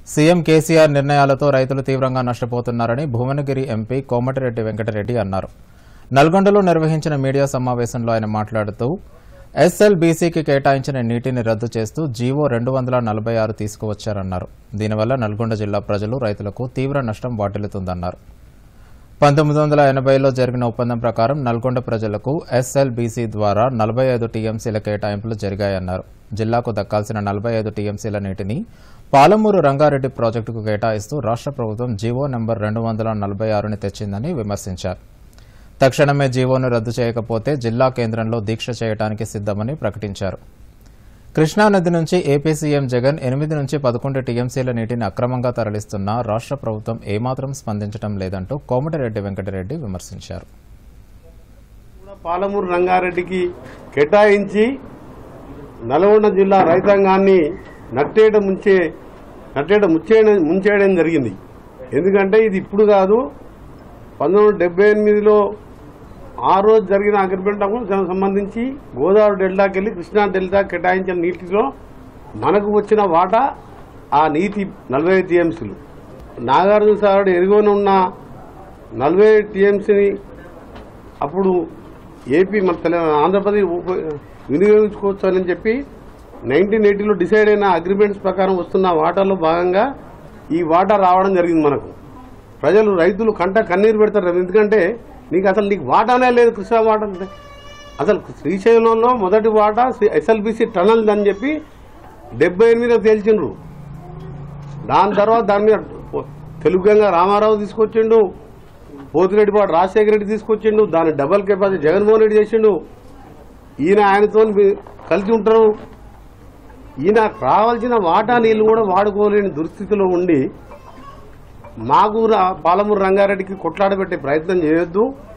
CM KCR నిర్ణయాలతో రైతులు తీవ్రంగా నష్టపోతున్నారని భువనగిరి ఎంపీ కోమటిరెడ్డి వెంకటరెడ్డి అన్నారు నల్గొండలో నిర్వహించిన మీడియా సమావేశంలో ఆయన మాట్లాడుతూ ఎస్ఎల్బీసీకి కేటాయించిన నీటిని రద్దు చేస్తూ జీవో రెండు వందల నలభై ఆరు తీసుకువచ్చారన్నారు దీనివల్ల నల్గొండ జిల్లా ప్రజలు రైతులకు తీవ్ర నష్టం వాటిల్లుతుందన్నారు పంతొమ్మిది వందల ఎనభైలో జరిగిన ఒప్పందం ప్రకారం నల్గొండ ప్రజలకు ఎస్ఎల్బీసీ ద్వారా నలభై ఐదు టీఎంసీల కేటాయింపులు జరిగాయన్నారు జిల్లాకు దక్కాల్సిన నలభై ఐదు టీఎంసీల నీటిని పాలమూరు రంగారెడ్డి ప్రాజెక్టుకు కేటాయిస్తూ రాష్ట్ర ప్రభుత్వం జీవో నెంబర్ రెండు వందల నలభై ఆరుని తెచ్చిందని విమర్శించారు తక్షణమే జీవోను రద్దు చేయకపోతే జిల్లా కేంద్రంలో దీక్ష చేయడానికి సిద్దమని ప్రకటించారు కృష్ణానది నుంచి ఏపీ సీఎం జగన్ ఎనిమిది నుంచి పదకొండు టీఎంసీల నీటిని అక్రమంగా తరలిస్తున్నా రాష్ట్ర ప్రభుత్వం ఏమాత్రం స్పందించడం లేదంటూ కోమటిరెడ్డి వెంకటరెడ్డి విమర్శించారు కూడా పాలమూరు రంగారెడ్డికి కేటాయించి నల్గొండ జిల్లా రైతాంగాన్ని నట్టేట ముంచే నట్టేట ముచ్చేయడం ముంచేయడం జరిగింది ఎందుకంటే ఇది ఇప్పుడు కాదు పంతొమ్మిది వందల డెబ్బై ఎనిమిదిలో ఆ రోజు జరిగిన అగ్రిమెంట్కు సంబంధించి గోదావరి డెల్టాకి వెళ్ళి కృష్ణా డెల్టా కేటాయించిన నీటిలో మనకు వచ్చిన వాటా ఆ నీటి నలభై టీఎంసీలు నాగార్జున సాగర్ ఎరుగోన ఉన్న నలభై టీఎంసీని అప్పుడు ఏపీ మన తెలంగాణ ఆంధ్రప్రదేశ్ ఉప- వినియోగించుకోవచ్చు అని చెప్పి నైన్టీన్ ఎయిటీలో డిసైడ్ అయిన అగ్రిమెంట్స్ ప్రకారం వస్తున్న వాటాలో భాగంగా ఈ వాటా రావడం జరిగింది మనకు ప్రజలు రైతులు కంట కన్నీరు పెడతారు ఎందుకంటే నీకు అసలు నీకు వాటానే లేదు కృష్ణా వాటా అంటే అసలు శ్రీశైలంలో మొదటి వాటా ఎస్ఎల్బిసి టనల్ అని చెప్పి డెబ్బై ఎనిమిదిలో తేల్చిండ్రు దాని తర్వాత దాని మీద తెలుగుగంగా రామారావు తీసుకొచ్చిండు పోతిరెడ్డిపాటు రాజశేఖర రెడ్డి తీసుకొచ్చిండు దాని డబల్ కెపాసిటీ జగన్మోహన్ రెడ్డి చేసిండు ఈయన ఆయనతో కలిసి ఉంటారు ఈయన రావాల్సిన వాటా నీళ్లు కూడా వాడుకోలేని దుస్థితిలో ఉండి మాకు రా- పాలమూరు రంగారెడ్డికి కొట్లాడబెట్టే ప్రయత్నం చేయొద్దు